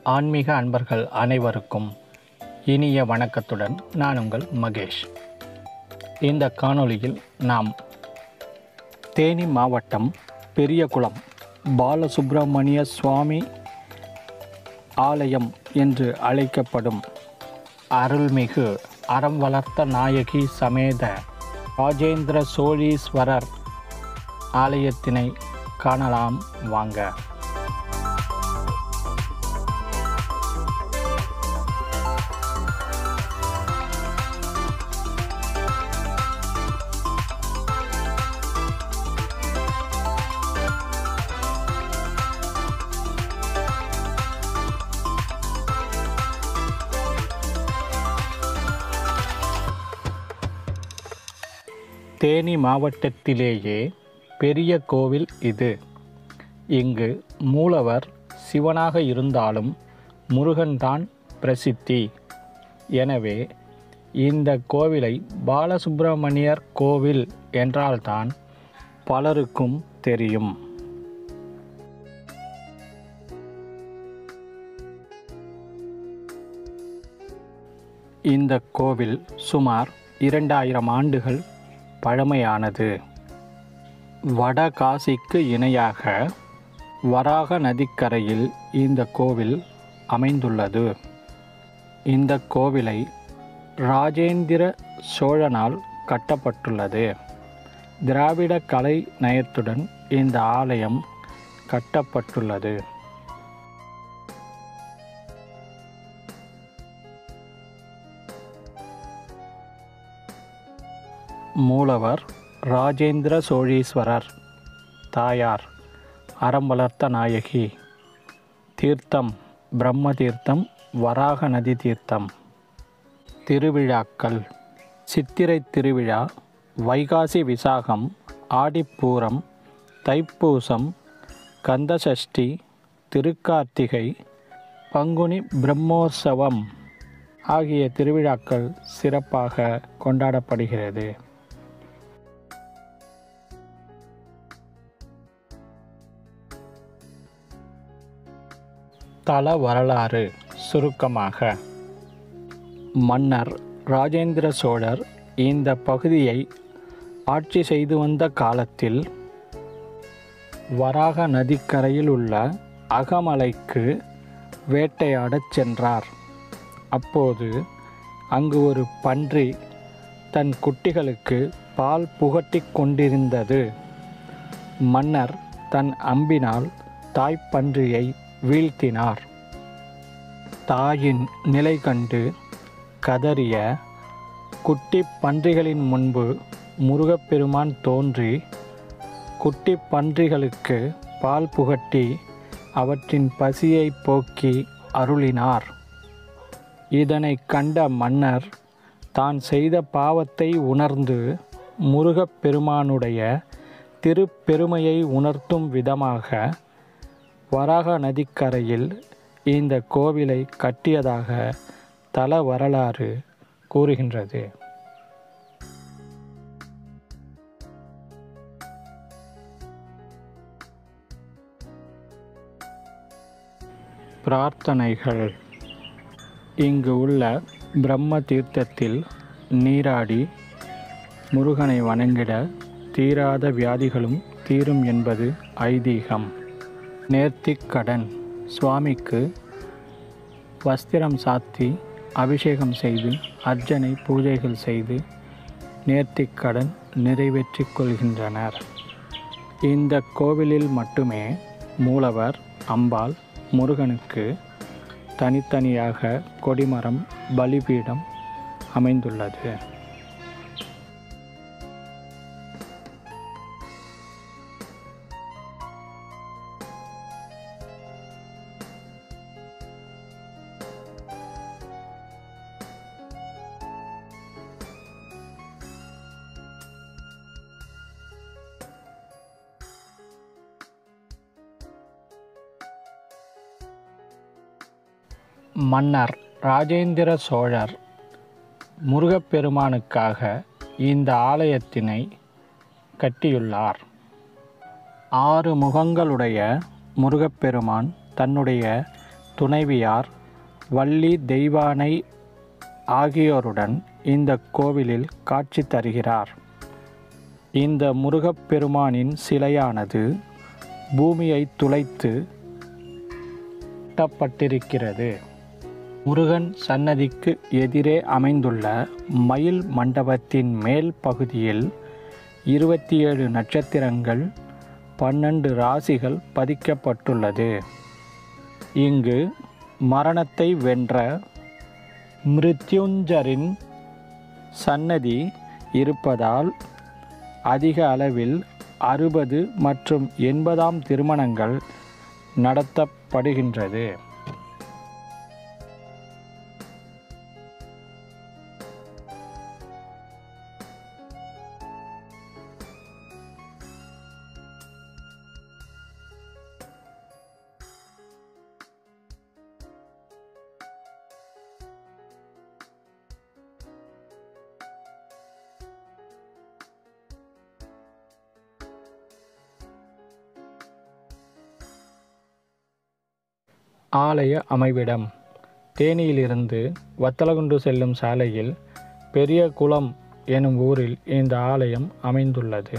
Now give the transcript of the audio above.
ஆன்மீக அன்பர்கள் அனைவருக்கும் இனிய வணக்கத்துடன் நான் உங்கள் மகேஷ் இந்த காணொளியில் நாம் தேனி மாவட்டம் பெரியகுளம் பாலசுப்பிரமணிய சுவாமி ஆலயம் என்று அழைக்கப்படும் அருள்மிகு அறம் வளர்த்த நாயகி சமேத ராஜேந்திர சோழீஸ்வரர் ஆலயத்தினை காணலாம் வாங்க தேனி மாவட்டத்திலேயே பெரிய கோவில் இது இங்கு மூலவர் சிவனாக இருந்தாலும் முருகன்தான் பிரசித்தி எனவே இந்த கோவிலை பாலசுப்பிரமணியர் கோவில் என்றால்தான் பலருக்கும் தெரியும் இந்த கோவில் சுமார் இரண்டாயிரம் ஆண்டுகள் பழமையானது வடகாசிக்கு இணையாக வராக நதிக்கரையில் இந்த கோவில் அமைந்துள்ளது இந்த கோவிலை ராஜேந்திர சோழனால் கட்டப்பட்டுள்ளது திராவிட கலை நயத்துடன் இந்த ஆலயம் கட்டப்பட்டுள்ளது மூலவர் ராஜேந்திர சோழீஸ்வரர் தாயார் அறம் வளர்த்த நாயகி தீர்த்தம் பிரம்ம தீர்த்தம் வராக நதி தீர்த்தம் திருவிழாக்கள் சித்திரை திருவிழா வைகாசி விசாகம் ஆடிப்பூரம் தைப்பூசம் கந்தசஷ்டி திருக்கார்த்திகை பங்குனி பிரம்மோற்சவம் ஆகிய திருவிழாக்கள் சிறப்பாக கொண்டாடப்படுகிறது தல வரலாறு சுருக்கமாக மன்னர் ராஜேந்திர சோழர் இந்த பகுதியை ஆட்சி செய்து வந்த காலத்தில் வராக நதிக்கரையில் உள்ள அகமலைக்கு வேட்டையாடச் சென்றார் அப்போது அங்கு ஒரு பன்றி தன் குட்டிகளுக்கு பால் புகட்டிக் கொண்டிருந்தது மன்னர் தன் அம்பினால் தாய்ப்பன்றியை வீழ்த்தினார் தாயின் நிலை கண்டு கதறிய குட்டி பன்றிகளின் முன்பு முருகப்பெருமான் தோன்றி குட்டி பன்றிகளுக்கு பால் புகட்டி அவற்றின் பசியை போக்கி அருளினார் இதனை கண்ட மன்னர் தான் செய்த பாவத்தை உணர்ந்து முருகப்பெருமானுடைய திருப்பெருமையை உணர்த்தும் விதமாக வராக நதிக்கரையில் இந்த கோவிலை கட்டியதாக தல வரலாறு கூறுகின்றது பிரார்த்தனைகள் இங்கு உள்ள பிரம்ம தீர்த்தத்தில் நீராடி முருகனை வணங்கிட தீராத வியாதிகளும் தீரும் என்பது ஐதீகம் நேர்த்திக் கடன் சுவாமிக்கு வஸ்திரம் சாத்தி அபிஷேகம் செய்து அர்ச்சனை பூஜைகள் செய்து நேர்த்திக் கடன் நிறைவேற்றிக் கொள்கின்றனர் இந்த கோவிலில் மட்டுமே மூலவர் அம்பாள் முருகனுக்கு தனித்தனியாக கொடிமரம் பலிபீடம் அமைந்துள்ளது மன்னர் ராஜேந்திர சோழர் முருகப்பெருமானுக்காக இந்த ஆலயத்தினை கட்டியுள்ளார் ஆறு முகங்களுடைய முருகப்பெருமான் தன்னுடைய துணைவியார் வள்ளி தெய்வானை ஆகியோருடன் இந்த கோவிலில் காட்சி தருகிறார் இந்த முருகப்பெருமானின் சிலையானது பூமியை துளைத்து கட்டப்பட்டிருக்கிறது முருகன் சன்னதிக்கு எதிரே அமைந்துள்ள மயில் மண்டபத்தின் மேல் பகுதியில் இருபத்தி ஏழு நட்சத்திரங்கள் பன்னெண்டு ராசிகள் பதிக்கப்பட்டுள்ளது இங்கு மரணத்தை வென்ற மிருத்யுஞ்சரின் சன்னதி இருப்பதால் அதிக அளவில் அறுபது மற்றும் எண்பதாம் திருமணங்கள் நடத்தப்படுகின்றது ஆலய அமைவிடம் தேனியிலிருந்து வத்தலகுண்டு செல்லும் சாலையில் பெரிய குளம் எனும் ஊரில் இந்த ஆலயம் அமைந்துள்ளது